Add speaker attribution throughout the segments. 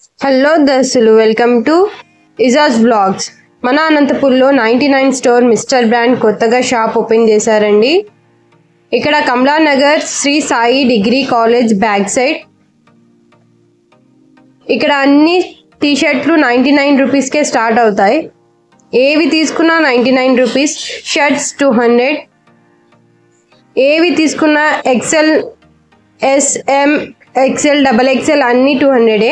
Speaker 1: Hello దర్శులు welcome to Ijaz vlogs మన అనంతపూర్లో ninety nine store mister brand కొత్తగా షాప్ ఓపెన్ చేశారండి ఇక్కడ Kamala Nagar Sri Sai degree college back side ఇక్కడ అన్ని టీషర్ట్లు నైంటీ నైన్ రూపీస్కే స్టార్ట్ అవుతాయి ఏవి తీసుకున్నా ninety nine rupees shirts two hundred ఏవి తీసుకున్నా XL S M XL double XL అన్నీ టూ హండ్రెడే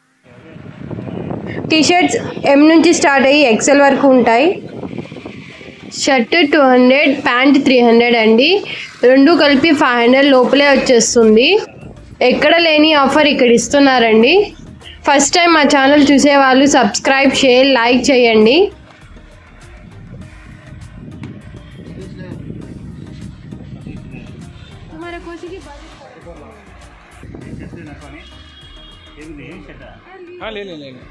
Speaker 1: టీషర్ట్స్ ఎం నుంచి స్టార్ట్ అయ్యి ఎక్సెల్ వరకు ఉంటాయి shirt two hundred pant three hundred అండి రెండు కలిపి ఫైవ్ హండ్రెడ్ లోపలే వచ్చేస్తుంది ఎక్కడ లేని ఆఫర్ ఇక్కడ ఇస్తున్నారండి ఫస్ట్ టైం మా ఛానల్ చూసే వాళ్ళు సబ్స్క్రైబ్ షేర్ లైక్ చేయండి
Speaker 2: हाँ ले ले ले ले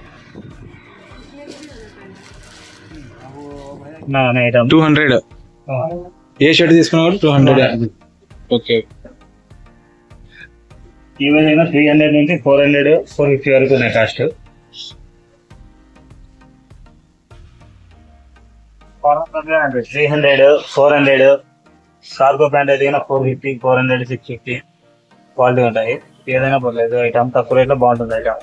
Speaker 3: ఐటమ్
Speaker 2: టూ హండ్రెడ్ ఏ షర్ట్ తీసుకున్నా కూడా టూ హండ్రెడ్ ఓకే
Speaker 3: ఏమైనా త్రీ హండ్రెడ్ నుంచి ఫోర్ హండ్రెడ్ ఫోర్ ఫిఫ్టీ వరకు ఉన్నాయి cost three hundred four hundred cargo pant అయితే four fifty four hundred six fifty quality ఉంటాయి ఏదైనా పర్లేదు ఐటమ్ తక్కువ రేట్లో బాగుంటుంది item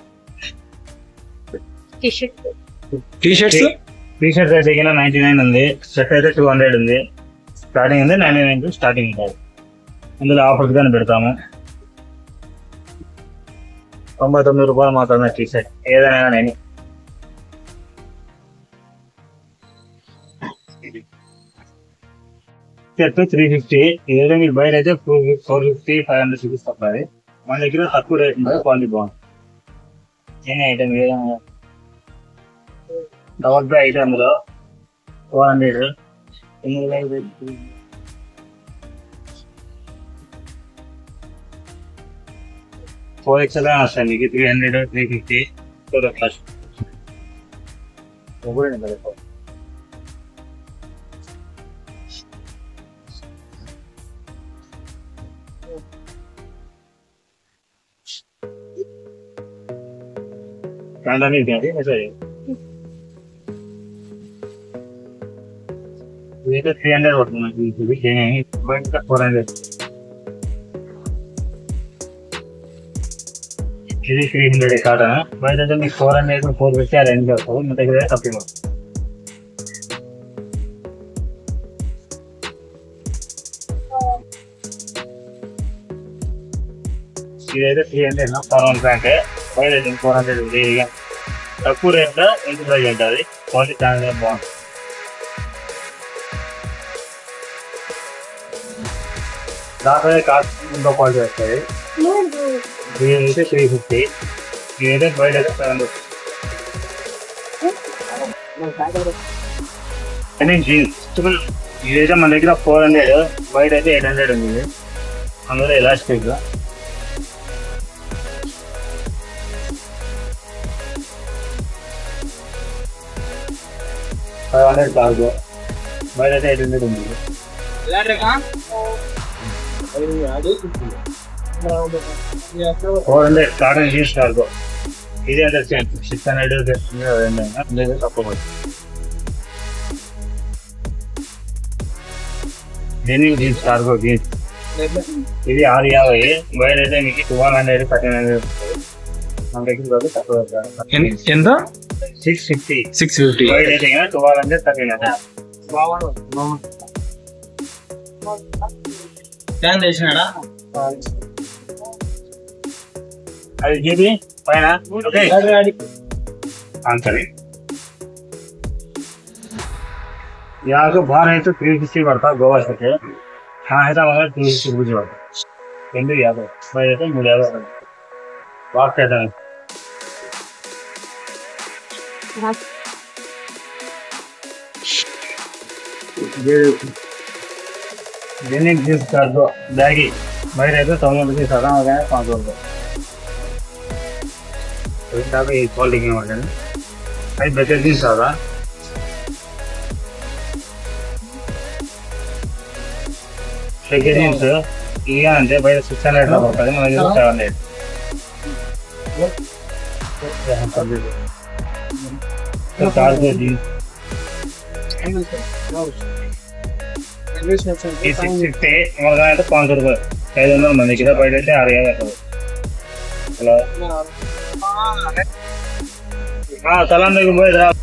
Speaker 2: T shirts
Speaker 3: T shirt అయితే నైన్టీ నైన్ ఉంది షర్ట్ అయితే టూ హండ్రెడ్ ఉంది స్టార్టింగ్ ఉంది నైన్టీ నైన్ స్టార్టింగ్ ఉంటుంది ఇందులో ఆఫర్స్ కానీ పెడతాము తొంభై తొమ్మిది రూపాయలు మాత్రమే టీ షర్ట్ ఏదైనా నేను షర్ట్ త్రీ ఫిఫ్టీ ఏదో మీరు బయట అయితే four fifty five hundred rupees తప్పది మన దగ్గర తక్కువ రేట్ ఉంటుంది క్వాలిటీ బాగుంది ఏం ఐటమ్ ఏదైనా డబల్ బై ఐటమ్లో ఫోర్ హండ్రెడ్ ఫోర్ ఎక్స్ఎల్ వస్తాయి మీకు three hundred three fifty four class కాండాని ఇది సరే ఇదైతే త్రీ హండ్రెడ్ పడుతుంది నాకు ఇది బయట ఫోర్ హండ్రెడ్ ఇది త్రీ హండ్రెడ్ కాటన్ బయట అయితే మీకు ఫోర్ హండ్రెడ్ ఫోర్ ఫిఫ్టీ ఆ రెండు వస్తుంది మీ దగ్గర తక్కువ ఇదైతే త్రీ హండ్రెడ్ ఫార్మల్ ప్యాంట్ బయట అయితే ఫోర్ హండ్రెడ్ వేడిగా తక్కువ రేట్లో ఎంత ప్రైస్ ఉంటుంది క్వాలిటీ చాలా బాగుంటుంది దాంట్లో కాస్ట్ ఇంకో క్వాలిటీ వస్తాయి ఇదైతే త్రీ ఫిఫ్టీ ఇదైతే బయట అయితే ఫైవ్ హండ్రెడ్ కానీ జీన్స్ ఇదైతే మన దగ్గర ఫోర్ హండ్రెడ్ బయట అయితే ఎయిట్ హండ్రెడ్ ఉంది ఇది. అందులో ఎలాస్టిక్ ఫైవ్ హండ్రెడ్ కార్గో బయట అయితే ఎయిట్ హండ్రెడ్ ఉంది four hundred cotton jeans cargo ఇది అంటే సిక్స్ హండ్రెడ్ లేదా తక్కువ పడుతుంది డెనిమ్ జీన్స్ కార్గో జీన్స్ ఇది ఆరు యాభై బయట అయితే మీకు ట్వెల్వ్ హండ్రెడ్ థర్టీన్ హండ్రెడ్ మన దగ్గర తక్కువ
Speaker 2: ఎన్- ఎంత
Speaker 3: సిక్స్ ఫిఫ్టీ
Speaker 2: సిక్స్ ఫిఫ్టీ
Speaker 3: బయట అయితే twelve hundred thirteen hundred
Speaker 4: fan తెచ్చినాడా
Speaker 3: అది జీబీ పైన ఓకే అంతది यहाँ को बाहर है तो थ्री फिफ्टी पड़ता गोवा से के हाँ है तो मगर टू फिफ्टी रुपीज पड़ता రెండు యాభై బయట అయితే మూడు యాభై బాక్స్ అయితే దీన్ని తీసుకాదు బ్యాగి బయట అయితే తొమ్మిది రూపీస్ సగం ఒక పాంచ్ రూపాయలు దాకా ఈ క్వాలిటీ ఇవ్వండి అది బెటర్ తీసుకోదా సెకండ్ జీన్స్ ఇక అంటే బయట సిక్స్ హండ్రెడ్ పడుతుంది మన దగ్గర సెవెన్ హండ్రెడ్ కార్గో జీన్స్ ఈ సిక్స్ ఫిఫ్టీ మనగా అయితే పాంచ్ రూపాయలు ఐదు వందలు మంది కింద బయట అయితే ఆరు వేలు అవుతుంది హలో సలాం దగ్గర పోయి రా